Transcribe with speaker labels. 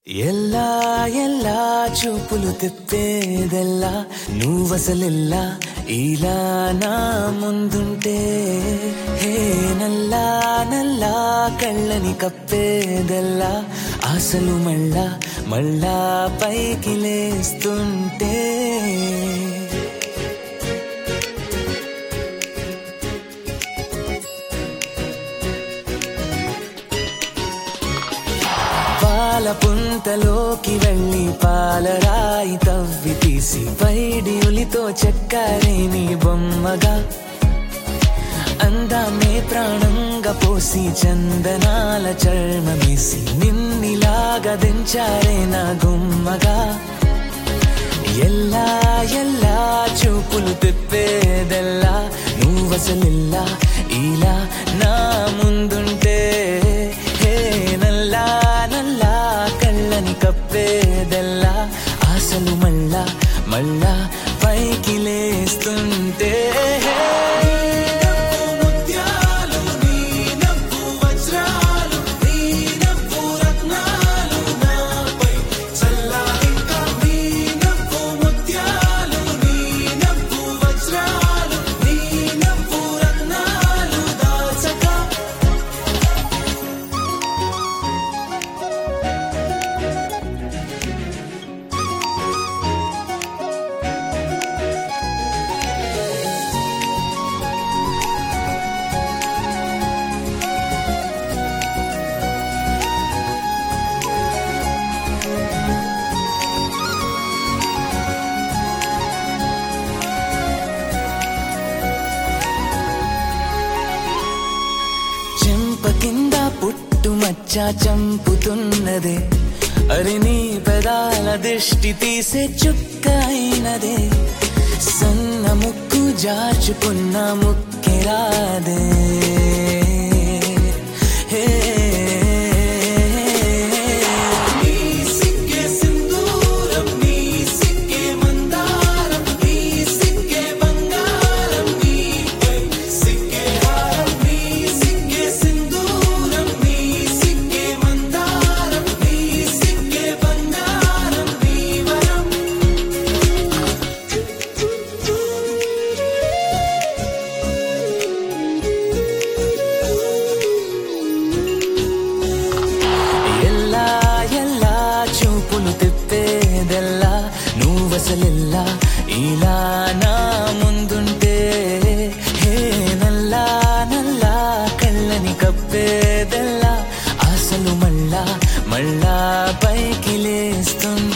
Speaker 1: ಎಲ್ಲಾ ಎಲ್ಲಾ చూపులు తిప్పేదెల్లా నువ్వసలెల్లా ఇలా నా ముందుంటే హే నల్లా నల్లా కళ్ళని కప్పేదెల్లా ఆశలు మళ్ళా మళ్ళా పైకి లేస్తుంటే పాల పుంతలోకి వెళ్ళి పాలరాయి తవ్వి తీసి పైడి ఉలితో చెక్కారే నీ బొమ్మగా అందామే ప్రాణంగా పోసి చందనాల చర్మమేసి నిన్నిలాగా దించారే నా గుమ్మగా ఎల్లా ఎల్లా చూపులు తిప్పేదెల్లా నువ్వసలిల్లా ఇలా నా ముందుంటే హే నల్లా నల్లా కళ్ళని కప్పేదెల్లా ఆశలు మళ్ళా మళ్ళా పైకి లేస్తుంటే చెంప కింద పుట్టుమచ్చ చంపుతున్నదే అరి నీ పెదాల దృష్టి తీసే చుక్క అయినదే సన్న ముక్కు జాచుకున్న ముక్కెరాదే హే నీ సిక్కే సింధూరం నీ సిక్కే మందారం నీ సిక్కే బంగారం నీపై సిక్కే హారం నీ సిక్కే సింధూరం నీ సిక్కే మందారం నీ సిక్కే బంగారం నీ వరం ఎల్లా ఎల్లా చూపులు తిప్పేదెల్లా నువ్వసలెల్లా ఇలా నా ముందుంటే హే నల్లా నల్లా కళ్ళని కప్పేదెల్లా ఆశలు మళ్ళా మళ్ళా పైకి లేస్తుంది